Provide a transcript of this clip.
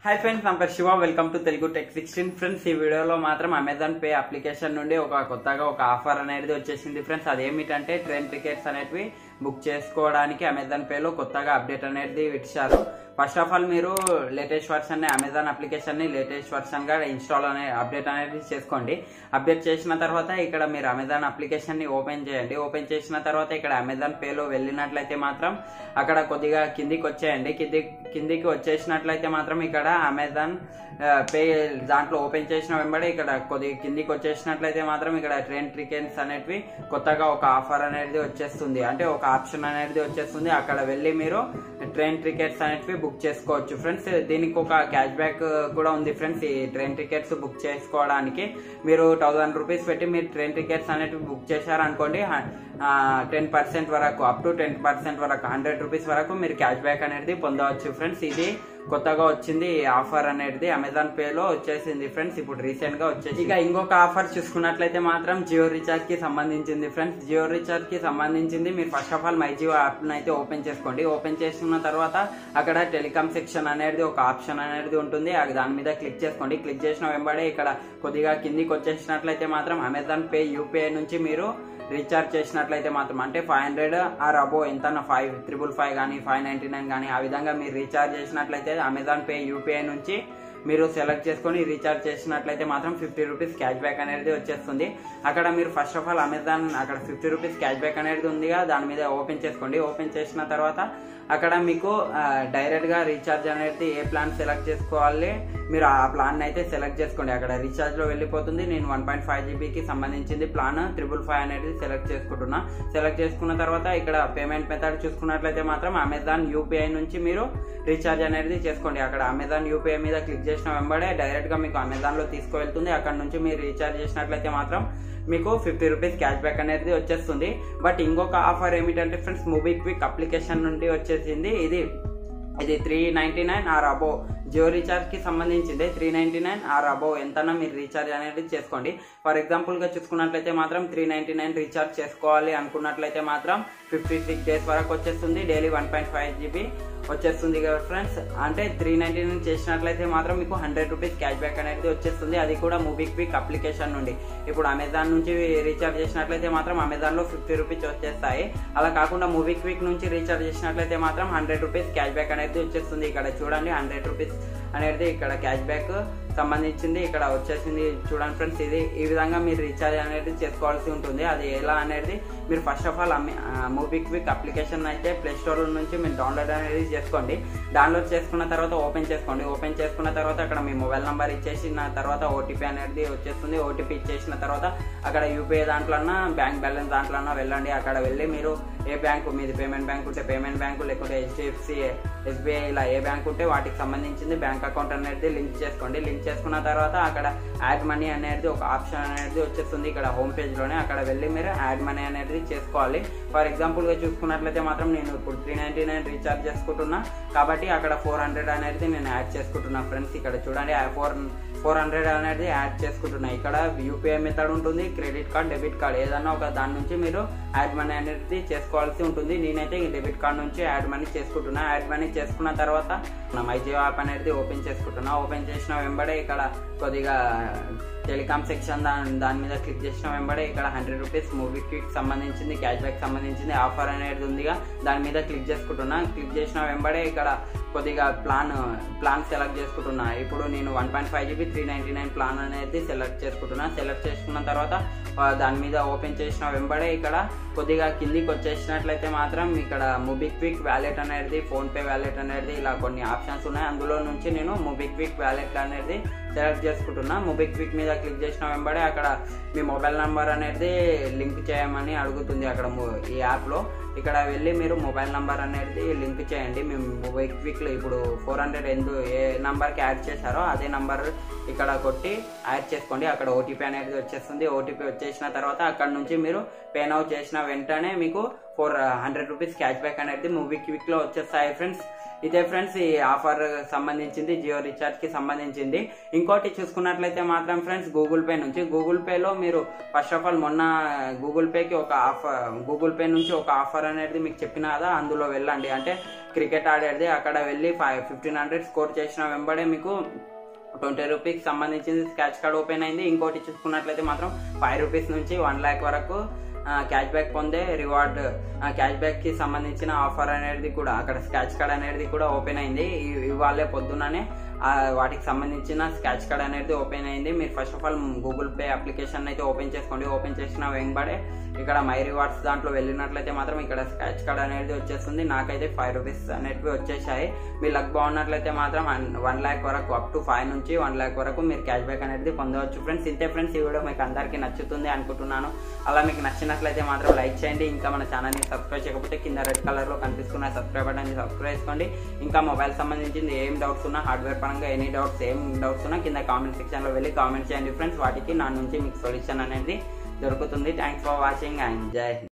hi friends నా పేరు Shiva welcome to Telugu tech sixteen friends ఈ వీడియోలో మాత్రం అమెజాన్ పే అప్లికేషన్ నుండి ఒక కొత్తగా ఒక ఆఫర్ అనేది వచ్చేసింది ఫ్రెండ్స్ అదేమిటంటే ట్రైన్ టికెట్స్ అనేటివి బుక్ చేసుకోవడానికి అమెజాన్ పేలో కొత్తగా అప్డేట్ అనేది ఇచ్చారు ఫస్ట్ ఆఫ్ ఆల్ మీరు లేటెస్ట్ వర్షన్ అమెజాన్ అప్లికేషన్ ని లేటెస్ట్ వర్షన్ గా ఇన్స్టాల్ అనే అప్డేట్ అనేది చేసుకోండి అప్డేట్ చేసిన తర్వాత ఇక్కడ మీరు అమెజాన్ అప్లికేషన్ ని ఓపెన్ చేయండి ఓపెన్ చేసిన తర్వాత ఇక్కడ అమెజాన్ పేలో వెళ్ళినట్లయితే మాత్రం అక్కడ కొద్దిగా కిందికి వచ్చేయండి కింది కిందికి వచ్చేసినట్లయితే మాత్రం ఇక్కడ అమెజాన్ పే దాంట్లో ఓపెన్ చేసిన వెంబడే ఇక్కడ కొద్దిగా కిందికి వచ్చేసినట్లయితే మాత్రం ఇక్కడ ట్రైన్ టికెట్స్ అనేటివి కొత్తగా ఒక ఆఫర్ అనేది వచ్చేస్తుంది అంటే ఒక ఆప్షన్ అనేది వచ్చేస్తుంది అక్కడ వెళ్ళి మీరు ట్రైన్ టికెట్స్ అనేటివి బుక్ చేసుకోవచ్చు ఫ్రెండ్స్ దీనికి ఒక క్యాష్ బ్యాక్ కూడా ఉంది ఫ్రెండ్స్ ఈ ట్రైన్ టికెట్స్ బుక్ చేసుకోవడానికి మీరు థౌసండ్ రూపీస్ పెట్టి మీరు ట్రైన్ టికెట్స్ అనేటివి బుక్ చేశారనుకోండి టెన్ పర్సెంట్ వరకు అప్ టు టెన్ పర్సెంట్ వరకు హండ్రెడ్ రూపీస్ వరకు మీరు క్యాష్ బ్యాక్ అనేది పొందవచ్చు ఫ్రెండ్స్ ఇది కొత్తగా వచ్చింది ఈ ఆఫర్ అనేది అమెజాన్ పే లో వచ్చేసింది ఫ్రెండ్స్ ఇప్పుడు రీసెంట్ గా వచ్చేసి ఇక ఇంకొక ఆఫర్ చూసుకున్నట్లయితే మాత్రం జియో రీఛార్జ్ కి సంబంధించింది ఫ్రెండ్స్ జియో రీఛార్జ్ కి సంబంధించింది మీరు first of all my Jio app అయితే ఓపెన్ చేసుకోండి ఓపెన్ చేసుకున్న తర్వాత అక్కడ టెలికామ్ సెక్షన్ అనేది ఒక ఆప్షన్ అనేది ఉంటుంది అది దాని మీద క్లిక్ చేసుకోండి క్లిక్ చేసిన వెంబడే ఇక్కడ కొద్దిగా కిందికి వచ్చేసినట్లయితే మాత్రం అమెజాన్ పే యూపీఐ నుంచి మీరు రీఛార్జ్ చేసినట్లయితే మాత్రం అంటే ఫైవ్ హండ్రెడ్ ఆర్ అబో ఎంత ఫైవ్ త్రిబుల్ ఫైవ్ కానీ ఫైవ్ నైన్టీ నైన్ కానీ ఆ విధంగా మీరు రీఛార్జ్ చేసినట్లయితే అమెజాన్ పే యూపీఐ నుంచి మీరు సెలెక్ట్ చేసుకొని రీఛార్జ్ చేసినట్లయితే మాత్రం ఫిఫ్టీ రూపీస్ క్యాష్ బ్యాక్ అనేది వచ్చేస్తుంది అక్కడ మీరు ఫస్ట్ ఆఫ్ ఆల్ అమెజాన్ అక్కడ ఫిఫ్టీ రూపీస్ క్యాష్ బ్యాక్ అనేది ఉందిగా దాని మీద ఓపెన్ చేసుకోండి ఓపెన్ చేసిన తర్వాత అక్కడ మీకు డైరెక్ట్ గా రీఛార్జ్ అనేది ఏ ప్లాన్ సెలెక్ట్ చేసుకోవాలి మీరు ఆ ప్లాన్ అయితే సెలెక్ట్ చేసుకోండి అక్కడ రీఛార్జ్ లో వెళ్ళిపోతుంది నేను వన్ పాయింట్ ఫైవ్ జీబీకి సంబంధించింది ప్లాన్ త్రిబుల్ ఫైవ్ అనేది సెలెక్ట్ చేసుకుంటున్నా సెలెక్ట్ చేసుకున్న తర్వాత ఇక్కడ పేమెంట్ మెథడ్ చూసుకున్నట్లయితే మాత్రం అమెజాన్ యూపీఐ నుంచి మీరు రీఛార్జ్ అనేది చేసుకోండి అక్కడ అమెజాన్ యూపీఐ మీద క్లిక్ చేసిన వెంబడే డైరెక్ట్ గా మీకు అమెజాన్ లో తీసుకువెళ్తుంది అక్కడ నుంచి మీరు రీఛార్జ్ చేసినట్లయితే మాత్రం మీకు ఫిఫ్టీ రూపీస్ క్యాష్ బ్యాక్ అనేది వచ్చేస్తుంది బట్ ఇంకొక ఆఫర్ ఏమిటంటే ఫ్రెండ్స్ మూవీ క్విక్ అప్లికేషన్ నుండి వచ్చేసింది ఇది ఇది three ninety nine or above Jio recharge కి సంబంధించింది three ninety nine or above ఎంతనా మీరు రీఛార్జ్ అనేది చేసుకోండి ఫర్ ఎగ్జాంపుల్ గా చూసుకున్నట్లయితే మాత్రం త్రీ నైన్టీ నైన్ రీఛార్జ్ చేసుకోవాలి అనుకున్నట్లయితే మాత్రం ఫిఫ్టీ సిక్స్ డేస్ వరకు వచ్చేస్తుంది daily one point five GB వచ్చేస్తుంది కదా ఫ్రెండ్స్ అంటే త్రీ నైన్టీ నైన్ చేసినట్లయితే మాత్రం మీకు హండ్రెడ్ రూపీస్ క్యాష్ బ్యాక్ అనేది వచ్చేస్తుంది అది కూడా మూవీ క్విక్ అప్లికేషన్ నుండి ఇప్పుడు అమెజాన్ నుంచి రీఛార్జ్ చేసినట్లయితే మాత్రం అమెజాన్ లో ఫిఫ్టీ రూపీస్ వచ్చేస్తాయి అలా కాకుండా మూవీ క్విక్ నుంచి రీఛార్జ్ చేసినట్లయితే మాత్రం హండ్రెడ్ రూపీస్ క్యాష్ బ్యాక్ అనేది వచ్చేస్తుంది ఇక్కడ చూడండి హండ్రెడ్ రూపీస్ అనేది ఇక్కడ క్యాష్ బ్యాక్ సంబంధించింది ఇక్కడ వచ్చేసింది చూడండి ఫ్రెండ్స్ ఇది ఈ విధంగా మీరు రీఛార్జ్ అనేది చేసుకోవాల్సి ఉంటుంది అది ఎలా అనేది మీరు first of all MobiKwik application అయితే ప్లే స్టోర్ నుంచి మీరు డౌన్లోడ్ అనేది చేసుకోండి డౌన్లోడ్ చేసుకున్న తర్వాత ఓపెన్ చేసుకోండి ఓపెన్ చేసుకున్న తర్వాత అక్కడ మీ మొబైల్ నెంబర్ ఇచ్చేసిన తర్వాత ఓటీపీ అనేది వచ్చేస్తుంది ఓటీపీ ఇచ్చేసిన తర్వాత అక్కడ యూపీఐ దాంట్లో బ్యాంక్ బ్యాలెన్స్ దాంట్లో వెళ్ళండి అక్కడ వెళ్ళి మీరు ఏ బ్యాంకు మీది పేమెంట్ బ్యాంక్ ఉంటే పేమెంట్ బ్యాంకు లేకుంటే హెచ్డిఎఫ్సి ఎస్బీఐ ఇలా ఏ బ్యాంక్ ఉంటే వాటికి సంబంధించింది బ్యాంక్ అకౌంట్ అనేది లింక్ చేసుకోండి లింక్ చేసుకున్న తర్వాత అక్కడ యాడ్ మనీ అనేది ఒక ఆప్షన్ అనేది వచ్చేస్తుంది ఇక్కడ హోమ్ పేజ్ లోనే అక్కడ వెళ్ళి మీరు యాడ్ మనీ అనేది చేసుకోవాలి ఫర్ ఎగ్జాంపుల్ గా చూసుకున్నట్లయితే మాత్రం నేను ఇప్పుడు త్రీ నైన్టీ నైన్ రీఛార్జ్ చేసుకుంటున్నా కాబట్టి అక్కడ ఫోర్ హండ్రెడ్ అనేది నేను యాడ్ చేసుకుంటున్నా ఫ్రెండ్స్ ఇక్కడ చూడండి ఫోర్ ఫోర్ హండ్రెడ్ అనేది యాడ్ చేసుకుంటున్నా ఇక్కడ యూపీఐ మెథడ్ ఉంటుంది క్రెడిట్ కార్డ్ డెబిట్ కార్డ్ ఏదన్నా ఒక దాని నుంచి మీరు యాడ్ మనీ అనేది చేసుకోవాల్సి ఉంటుంది నేనైతే ఈ డెబిట్ కార్డ్ నుంచి యాడ్ మనీ చేసుకుంటున్నా యాడ్ మనీ చేసుకున్న తర్వాత నా మై జియో యాప్ అనేది ఓపెన్ చేసుకుంటున్నా ఓపెన్ చేసిన వెంబడే ఇక్కడ కొద్దిగా టెలికామ్ సెక్షన్ దాని దాని మీద క్లిక్ చేసిన వెంబడే ఇక్కడ హండ్రెడ్ రూపీస్ మూవీ క్విక్ సంబంధించింది క్యాష్ బ్యాక్ సంబంధించింది ఆఫర్ అనేది ఉందిగా దాని మీద క్లిక్ చేసుకుంటున్నా క్లిక్ చేసిన వెంబడే ఇక్కడ కొద్దిగా ప్లాన్ ప్లాన్ సెలెక్ట్ చేసుకుంటున్నా ఇప్పుడు నేను one point five GB three ninety nine plan అనేది సెలెక్ట్ చేసుకుంటున్నా సెలెక్ట్ చేసుకున్న తర్వాత దాని మీద ఓపెన్ చేసిన వెంబడే ఇక్కడ కొద్దిగా కిందికి వచ్చేసినట్లయితే మాత్రం ఇక్కడ క్విక్ వ్యాలెట్ అనేది ఫోన్ పే వ్యాలెట్ అనేది ఇలా కొన్ని ఆప్షన్స్ ఉన్నాయి అందులో నుంచి నేను క్విక్ వ్యాలెట్ అనేది సెలెక్ట్ చేసుకుంటున్నా క్విక్ మీద క్లిక్ చేసిన వెంబడే అక్కడ మీ మొబైల్ నంబర్ అనేది లింక్ చేయమని అడుగుతుంది అక్కడ ఈ యాప్లో ఇక్కడ వెళ్ళి మీరు మొబైల్ నంబర్ అనేది లింక్ చేయండి మీ మొబైల్ క్విక్లో ఇప్పుడు ఫోర్ హండ్రెడ్ ఎందు ఏ నంబర్కి యాడ్ చేశారో అదే నంబర్ ఇక్కడ కొట్టి యాడ్ చేసుకోండి అక్కడ ఓటీపీ అనేది వచ్చేస్తుంది ఓటీపీ వచ్చేసిన తర్వాత అక్కడ నుంచి మీరు పే నౌ చేసిన వెంటనే మీకు four hundred rupees cash back అనేది మూవీ క్విక్లో వచ్చేస్తాయి ఫ్రెండ్స్ ఇదే ఫ్రెండ్స్ ఈ ఆఫర్ సంబంధించింది జియో రీఛార్జ్ కి సంబంధించింది ఇంకోటి చూసుకున్నట్లయితే మాత్రం ఫ్రెండ్స్ గూగుల్ పే నుంచి గూగుల్ పేలో మీరు ఫస్ట్ ఆఫ్ ఆల్ మొన్న గూగుల్ పేకి ఒక ఆఫర్ గూగుల్ పే నుంచి ఒక ఆఫర్ అనేది మీకు చెప్పిన కదా అందులో వెళ్ళండి అంటే క్రికెట్ ఆడేది అక్కడ వెళ్ళి ఫైవ్ ఫిఫ్టీన్ హండ్రెడ్ స్కోర్ చేసిన వెంబడే మీకు ట్వంటీ రూపీస్ సంబంధించింది స్క్రాచ్ కార్డ్ ఓపెన్ అయింది ఇంకోటి చూసుకున్నట్లయితే మాత్రం ఫైవ్ రూపీస్ నుంచి వన్ ల్యాక్ వరకు క్యాష్ బ్యాక్ పొందే రివార్డ్ క్యాష్ బ్యాక్ కి సంబంధించిన ఆఫర్ అనేది కూడా అక్కడ స్క్రాచ్ కార్డ్ అనేది కూడా ఓపెన్ అయింది ఇ- ఇవాళే పొద్దుననే ఆ, వాటికి సంబంధించిన స్క్రాచ్ కార్డ్ అనేది ఓపెన్ అయింది మీరు first of all Google Pay application అయితే ఓపెన్ చేసుకోండి ఓపెన్ చేసిన వెంబడే ఇక్కడ మై రివార్డ్స్ దాంట్లో వెళ్ళినట్లయితే మాత్రం ఇక్కడ స్క్రాచ్ కార్డ్ అనేది వచ్చేస్తుంది నాకైతే ఫైవ్ రూపీస్ అనేటివి వచ్చేసాయి మీ లక్ బాగున్నట్లయితే మాత్రం వన్ ల్యాక్ వరకు అప్ టు ఫైవ్ నుంచి వన్ ల్యాక్ వరకు మీరు క్యాష్ బ్యాక్ అనేది పొందవచ్చు ఫ్రెండ్స్ ఇంతే ఫ్రెండ్స్ ఈ వీడియో మీకు అందరికీ నచ్చుతుంది అనుకుంటున్నాను అలా మీకు నచ్చినట్లయితే మాత్రం లైక్ చేయండి ఇంకా మన ఛానల్ని సబ్స్క్రైబ్ చేయకపోతే కింద రెడ్ కలర్లో కనిపిస్తున్న సబ్స్క్రైబ్ బటన్ని సబ్స్క్రైబ్ చేసుకోండి ఇంకా మొబైల్ సంబంధించింది ఏం డౌట్స్ ఉన్నా హార్డ్వేర్ పరంగా ఎనీ డౌట్స్ ఏం డౌట్స్ ఉన్నా కింద కామెంట్ సెక్షన్లో వెళ్ళి కామెంట్ చేయండి ఫ్రెండ్స్ వాటికి నా నుంచి మీకు సొల్యూషన్ అనేది దొరుకుతుంది థ్యాంక్స్ ఫర్ వాచింగ్ అండ్ జై హింద్